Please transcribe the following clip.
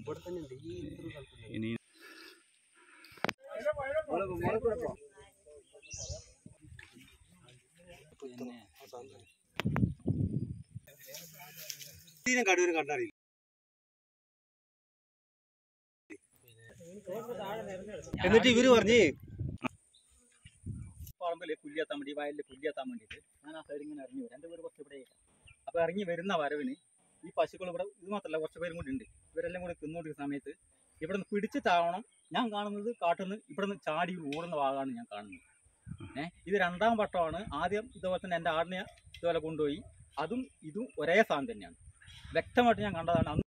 ഇവിടെ തന്നെ ഉണ്ട് ഈ ഒരു സ്ഥലത്തുണ്ട്. ഇനി ഇതിനെ കടൂര് കണ്ടറിയില്ല എന്നിട്ട് ഇവര് പറഞ്ഞേ പറമ്പിൽ പുല്ലിയെത്താൻ വേണ്ടി വയലിൽ പുല്ലിയെത്താൻ വേണ്ടിയിട്ട് ഞാൻ ആ സൈഡ് ഇങ്ങനെ ഇറങ്ങി വരും എൻ്റെ വീട് കുറച്ച് ഇവിടെ അപ്പോൾ ഇറങ്ങി വരുന്ന വരവിന് ഈ പശുക്കൾ ഇവിടെ ഇത് മാത്രമല്ല കുറച്ച് പേരും കൂടി ഉണ്ട് ഇവരെല്ലാം കൂടി തിന്നുകൊണ്ടിരിക്കുന്ന സമയത്ത് ഇവിടെ നിന്ന് പിടിച്ച് താവണം ഞാൻ കാണുന്നത് കാട്ടിൽ നിന്ന് ഇവിടെ നിന്ന് ചാടി ഓടുന്ന ഭാഗമാണ് ഞാൻ കാണുന്നത് ഏഹ് ഇത് രണ്ടാം വട്ടമാണ് ആദ്യം ഇതുപോലെ തന്നെ എൻ്റെ ആടിനെ ഇതുപോലെ കൊണ്ടുപോയി അതും ഇതും ഒരേ സാധനം തന്നെയാണ് വ്യക്തമായിട്ട് ഞാൻ കണ്ടതാണ് അന്ന്